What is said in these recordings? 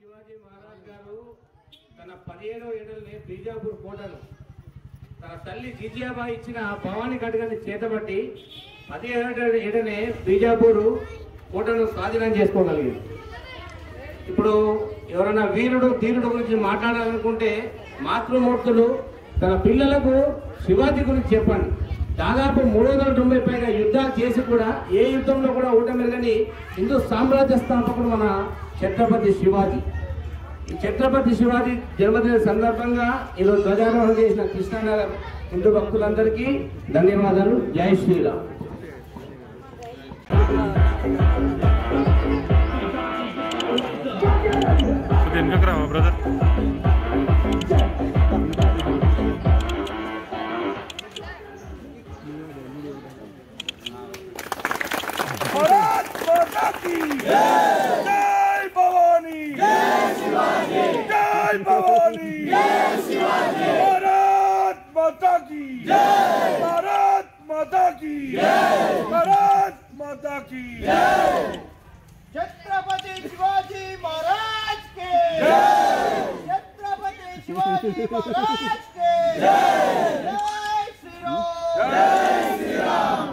శివాజీ మహారాజ్ గారు తన పదిహేడవ ఏడల్ని బీజాపూర్ కోటను తన తల్లి జిజియాబాయి ఇచ్చిన భవానీ ఖడ్గాన్ని చేతబట్టి పదిహేడు ఏడనే బీజాపూర్ కోటను స్వాధీనం చేసుకోగలిగింది ఇప్పుడు ఎవరైనా వీరుడు ధీరుడు గురించి మాట్లాడాలనుకుంటే మాతృమూర్తులు తన పిల్లలకు శివాజీ గురించి చెప్పండి దాదాపు మూడు వందల తొంభై పైగా యుద్ధాలు చేసి కూడా ఏ యుద్ధంలో కూడా ఓటమి హిందూ సామ్రాజ్య స్థాపకుడు మన ఛత్రపతి శివాజీ ఈ ఛత్రపతి శివాజీ జన్మదిన సందర్భంగా ఈరోజు ధ్వజారోహణ చేసిన కృష్ణానగర్ హిందూ భక్తులందరికీ ధన్యవాదాలు జై శ్రీరామ్ కొద్దిగా వెనుకకు రావా బ్రదర్ भारत माता की जय भवानी जय शिवाजी जय भवानी जय शिवाजी भारत माता की जय भारत माता की जय भारत माता की जय छत्रपति शिवाजी महाराज के छत्रपति शिवाजी महाराज के जय श्री राम जय श्री राम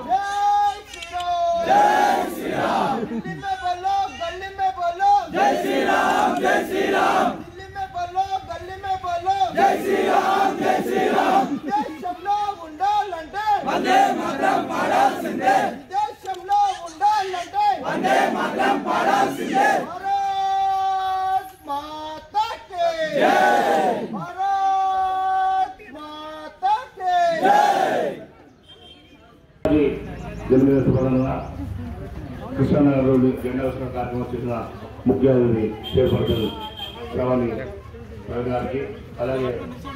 जय श्री राम दिल्ली में बोलो गली में बोलो जय श्री राम जय श्री राम दिल्ली में बोलो गली में बोलो जय श्री राम जय श्री राम దేశంలో ఉండాలంటే వందే మాత్రం పాడాల్సిందే దేశంలో ఉండాలంటే వందే మాత్రం పాడాల్సిందే భారత్ మాతా కే జై భారత్ మాతా కే జై జన్మదిన శుభంగా కృష్ణానగర్ రోడ్డు జెండా ఉత్సవ కార్యక్రమం చేసిన ముఖ్య అతిథి చైర్పర్సన్ శ్రవణి ప్రవీణ్ గారికి అలాగే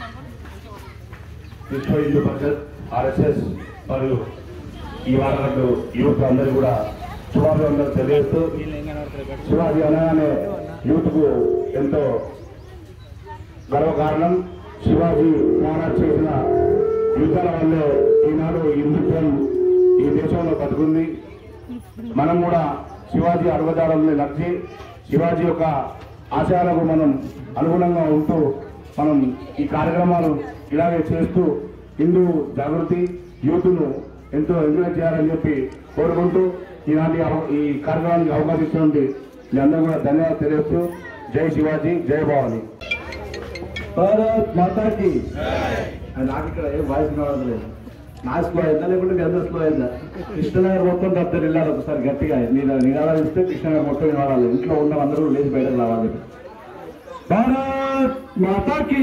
విశ్వ హిందూ పరిషత్ ఆర్ఎస్ఎస్ మరియు ఈ వారగడ్డు యూత్ అందరూ కూడా శుభాభివందనలు తెలియజేస్తూ శివాజీ అనగానే యూత్కు ఎంతో గర్వకారణం శివాజీ మహారాజ్ చేసిన యుద్ధాల వల్లే ఈనాడు హిందుత్వం ఈ దేశంలో బతుకుంది మనం కూడా శివాజీ అడుగుదారుల్ని నచ్చి శివాజీ యొక్క ఆశయాలకు మనం అనుగుణంగా ఉంటూ మనం ఈ కార్యక్రమాలు ఇలాగే చేస్తూ హిందూ జాగృతి యూత్ను ఎంతో ఎంకరేజ్ చేయాలని చెప్పి కోరుకుంటూ ఈనాటి అవ- ఈ కార్యక్రమానికి అవకాశం ఇచ్చినటువంటి మీ అందరూ కూడా ధన్యవాదాలు తెలియజేస్తూ జై శివాజీ జై భవానీ భారత్ మాతాకి నాకు ఇక్కడ ఏం వాయిస్ కావడం లేదు నా స్లో అయిందా లేకుంటే మీ అందరి స్లో అయిందా కృష్ణనగర్ మొత్తం తప్పని వెళ్ళాలి ఒకసారి గట్టిగా నేను నినాదాలు ఇస్తే కృష్ణనగర్ మొత్తం వినాలి ఇంట్లో ఉన్న అందరూ లేచి బయటకు రావాలి భారత్ మాతాకి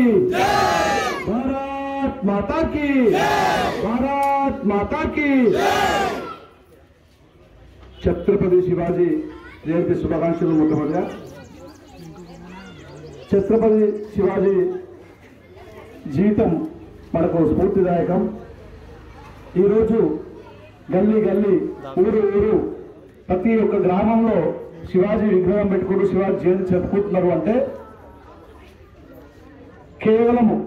భారత్ మాతాకి భారత్ మాతాకి ఛత్రపతి శివాజీ జయంతి శుభాకాంక్షలు మొట్టమొదటిగా ఛత్రపతి శివాజీ జీవితం మనకు స్ఫూర్తిదాయకం ఈరోజు గల్లీ గల్లీ ఊరు ఊరు ప్రతి ఒక్క గ్రామంలో శివాజీ విగ్రహం పెట్టుకుంటూ శివాజీ జయంతి జరుపుకుంటున్నారు అంటే కేవలము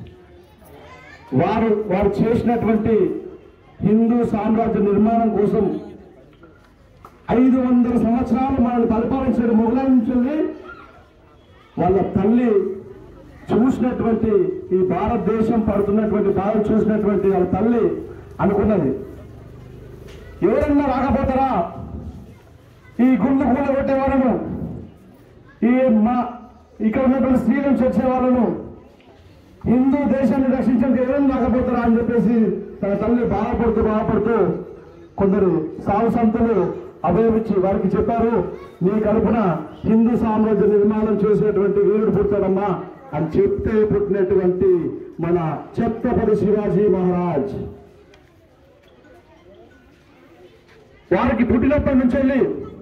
వారు వారు చేసినటువంటి హిందూ సామ్రాజ్య నిర్మాణం కోసం ఐదు వందల సంవత్సరాలు మనల్ని పరిపాలించిన మొఘలాల నుంచి వెళ్ళి వాళ్ళ తల్లి చూసినటువంటి ఈ భారతదేశం పడుతున్నటువంటి బాధలు చూసినటువంటి వాళ్ళ తల్లి అనుకున్నది ఎవరన్నా రాకపోతారా ఈ గుళ్ళు గుళ్ళ కొట్టే వాళ్ళను ఈ మా ఇక్కడ ఉన్నటువంటి స్త్రీల నుంచి వచ్చే వాళ్ళను హిందూ దేశాన్ని రక్షించడానికి ఎవరైనా రాకపోతారా అని చెప్పేసి తన తల్లి బాధపడుతూ బాధపడుతూ కొందరు సాగు సంతులు అభయమిచ్చి వారికి చెప్పారు నీ కడుపున హిందూ సామ్రాజ్య నిర్మాణం చేసినటువంటి వీరుడు పుట్టాడమ్మా అని చెప్తే పుట్టినటువంటి మన ఛత్రపతి శివాజీ మహారాజ్ వారికి పుట్టినప్పటి నుంచి వెళ్ళి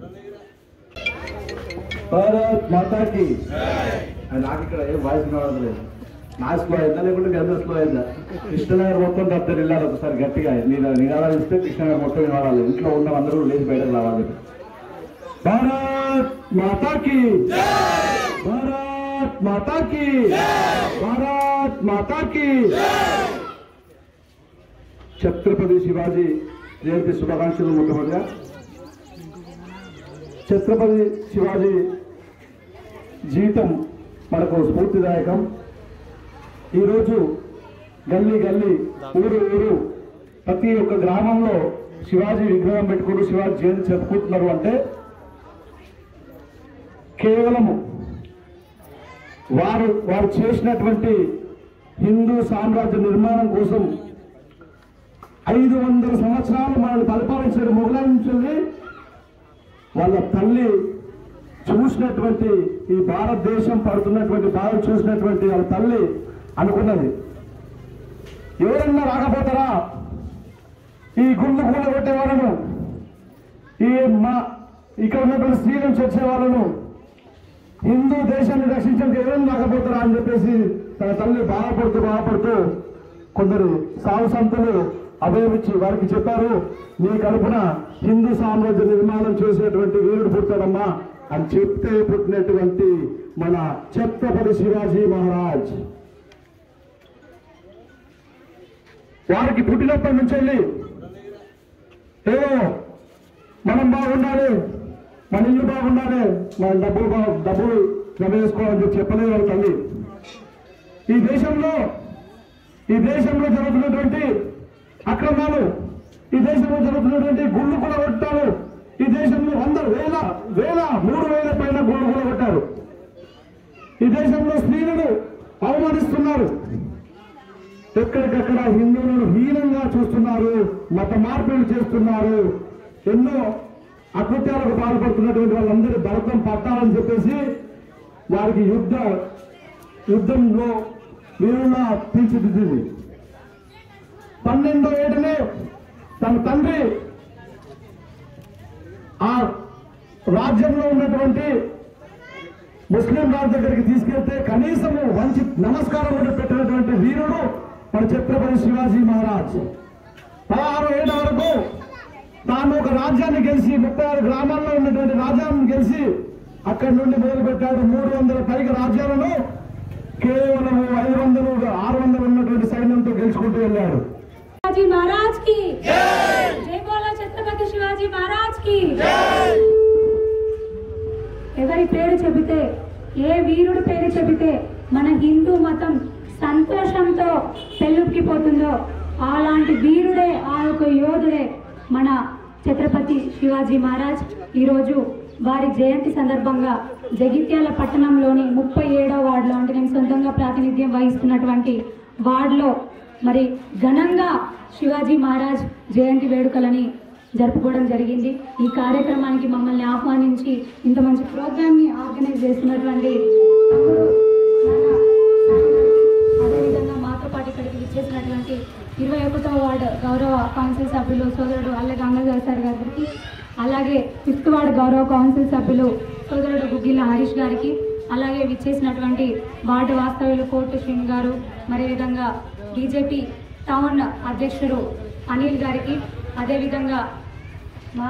భారత్ మాతాకి నాకు ఇక్కడ ఏం వాయిస్ కావడం లేదు నా స్లో అయిందా లేకుంటే మీ అందరి స్లో అయిందా కృష్ణనగర్ మొత్తం తప్పని వెళ్ళాలి ఒకసారి గట్టిగా నేను నినాదాలు ఇస్తే కృష్ణనగర్ మొత్తం వినాలి ఇంట్లో ఉన్న అందరూ లేచి బయటకు రావాలి భారత్ మాతాకి భారత్ మాతాకి భారత్ మాతాకి ఛత్రపతి శివాజీ జయంతి శుభాకాంక్షలు మొట్టమొదటిగా ఛత్రపతి శివాజీ జీవితం మనకు స్ఫూర్తిదాయకం ఈరోజు గల్లీ గల్లీ ఊరు ఊరు ప్రతి ఒక్క గ్రామంలో శివాజీ విగ్రహం పెట్టుకుంటూ శివాజీ జయంతి జరుపుకుంటున్నారు అంటే కేవలము వారు వారు చేసినటువంటి హిందూ సామ్రాజ్య నిర్మాణం కోసం ఐదు వందల సంవత్సరాలు మనల్ని పరిపాలించిన మొఘలాల నుంచి వాళ్ళ తల్లి చూసినటువంటి ఈ భారతదేశం పడుతున్నటువంటి బాధ చూసినటువంటి వాళ్ళ తల్లి అనుకున్నది ఎవరన్నా రాకపోతారా ఈ గుళ్ళు గుళ్ళు కొట్టే వాళ్ళను ఈ మా ఇక్కడ ఉన్నటువంటి స్త్రీలను చచ్చే వాళ్ళను హిందూ దేశాన్ని రక్షించడానికి ఎవరైనా రాకపోతారా అని చెప్పేసి తన తల్లి బాధపడుతూ బాధపడుతూ కొందరు సాగు సంతులు అభయమిచ్చి వారికి చెప్పారు నీ కడుపున హిందూ సామ్రాజ్య నిర్మాణం చేసేటువంటి వీరుడు పుట్టాడమ్మా అని చెప్తే పుట్టినటువంటి మన ఛత్రపతి శివాజీ మహారాజ్ వారికి పుట్టినప్పటి నుంచి వెళ్ళి ఏదో మనం బాగుండాలి మన ఇల్లు బాగుండాలి మన డబ్బులు బా డబ్బులు జమ చేసుకోవాలని చెప్పి చెప్పలేదు వాళ్ళ తల్లి ఈ దేశంలో ఈ దేశంలో జరుగుతున్నటువంటి అక్రమాలు ఈ దేశంలో జరుగుతున్నటువంటి గుళ్ళు కూడా కొట్టారు ఈ దేశంలో వంద వేల వేల మూడు వేల పైన గుళ్ళు కూడా కొట్టారు ఈ దేశంలో స్త్రీలను అవమానిస్తున్నారు ఎక్కడికక్కడ హిందువులను హీనంగా చూస్తున్నారు మత మార్పులు చేస్తున్నారు ఎన్నో అకృత్యాలకు పాల్పడుతున్నటువంటి వాళ్ళందరి భరతం పట్టాలని చెప్పేసి వారికి యుద్ధ యుద్ధంలో వీరులా తీర్చిదిద్దింది పన్నెండో ఏటనే తన తండ్రి ఆ రాజ్యంలో ఉన్నటువంటి ముస్లిం రాజు దగ్గరికి తీసుకెళ్తే కనీసము వంచి నమస్కారం కూడా పెట్టినటువంటి వీరుడు మన ఛత్రపతి శివాజీ మహారాజ్ పదహారు ఏళ్ళ వరకు తాను ఒక రాజ్యాన్ని గెలిచి ముప్పై ఆరు గ్రామాల్లో ఉన్నటువంటి రాజ్యాన్ని గెలిచి అక్కడి నుండి మొదలు పెట్టాడు మూడు వందల పైగా రాజ్యాలను కేవలం ఐదు వందలు ఆరు వందలు ఉన్నటువంటి సైన్యంతో గెలుచుకుంటూ వెళ్ళాడు शिवाजी महाराज की जय बोलो छत्रपति शिवाजी महाराज की ఎవరి పేరు చెబితే ఏ వీరుడి పేరు చెబితే మన హిందూ మతం సంతోషంతో పెళ్ళుక్కిపోతుందో అలాంటి వీరుడే ఆ యొక్క యోధుడే మన ఛత్రపతి శివాజీ మహారాజ్ ఈరోజు వారి జయంతి సందర్భంగా జగిత్యాల పట్టణంలోని ముప్పై ఏడో వార్డులో అంటే నేను సొంతంగా ప్రాతినిధ్యం వహిస్తున్నటువంటి వార్డులో మరి ఘనంగా శివాజీ మహారాజ్ జయంతి వేడుకలని జరుపుకోవడం జరిగింది ఈ కార్యక్రమానికి మమ్మల్ని ఆహ్వానించి ఇంత మంచి ప్రోగ్రామ్ ని ఆర్గనైజ్ చేస్తున్నటువంటి తమ్ముడు నాన్న అదేవిధంగా మాతో పాటు ఇక్కడికి విచ్చేసినటువంటి ఇరవై ఒకటో వార్డు గౌరవ కౌన్సిల్ సభ్యులు సోదరుడు అల్లె గంగాధర్ సార్ గారికి అలాగే ఫిఫ్త్ వార్డు గౌరవ కౌన్సిల్ సభ్యులు సోదరుడు గుగ్గిల హరీష్ గారికి అలాగే విచ్చేసినటువంటి వార్డు వాస్తవ్యులు కోర్టు శ్రీని గారు మరి విధంగా బీజేపీ టౌన్ అధ్యక్షుడు అనిల్ గారికి అదేవిధంగా మా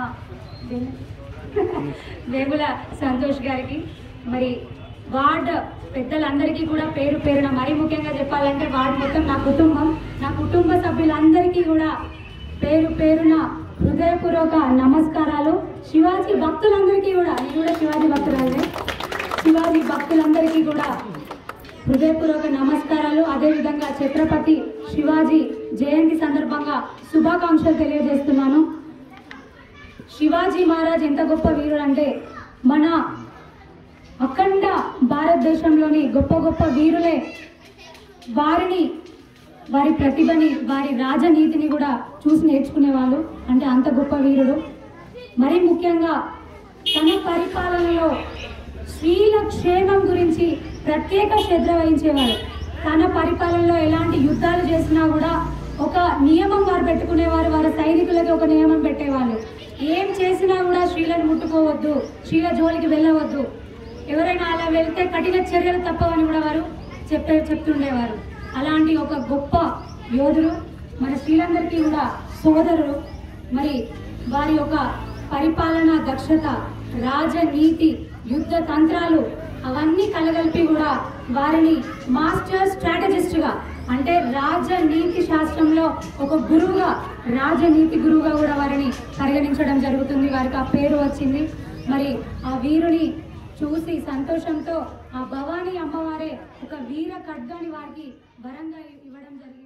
వేముల సంతోష్ గారికి మరి వార్డ్ పెద్దలందరికీ కూడా పేరు పేరున మరీ ముఖ్యంగా చెప్పాలంటే వార్డ్ మొత్తం నా కుటుంబం నా కుటుంబ సభ్యులందరికీ కూడా పేరు పేరున హృదయపూర్వక నమస్కారాలు శివాజీ భక్తులందరికీ కూడా నేను కూడా శివాజీ భక్తురాలే శివాజీ భక్తులందరికీ కూడా హృదయపూర్వక నమస్కారాలు అదేవిధంగా ఛత్రపతి శివాజీ జయంతి సందర్భంగా శుభాకాంక్షలు తెలియజేస్తున్నాను శివాజీ మహారాజ్ ఎంత గొప్ప వీరుడు అంటే మన అఖండ భారతదేశంలోని గొప్ప గొప్ప వీరులే వారిని వారి ప్రతిభని వారి రాజనీతిని కూడా చూసి నేర్చుకునేవాళ్ళు అంటే అంత గొప్ప వీరుడు మరి ముఖ్యంగా తన పరిపాలనలో స్త్రీల క్షేమం గురించి ప్రత్యేక శ్రద్ధ వహించేవాడు తన పరిపాలనలో ఎలాంటి యుద్ధాలు చేసినా కూడా ఒక నియమం వారు పెట్టుకునేవారు వారి సైనికులకి ఒక నియమం పెట్టేవాళ్ళు ఏం చేసినా కూడా స్త్రీలను ముట్టుకోవద్దు స్త్రీల జోలికి వెళ్ళవద్దు ఎవరైనా అలా వెళ్తే కఠిన చర్యలు తప్పవని కూడా వారు చెప్పే చెప్తుండేవారు అలాంటి ఒక గొప్ప యోధుడు మన స్త్రీలందరికీ కూడా సోదరుడు మరి వారి యొక్క పరిపాలనా దక్షత రాజనీతి యుద్ధ తంత్రాలు అవన్నీ కలగలిపి కూడా వారిని మాస్టర్ స్ట్రాటజిస్ట్ గా అంటే రాజనీతి శాస్త్రంలో ఒక గురువుగా రాజనీతి గురువుగా కూడా వారిని పరిగణించడం జరుగుతుంది వారికి ఆ పేరు వచ్చింది మరి ఆ వీరుని చూసి సంతోషంతో ఆ భవానీ అమ్మవారే ఒక వీర ఖడ్గాని వారికి వరంగా ఇవ్వడం జరిగింది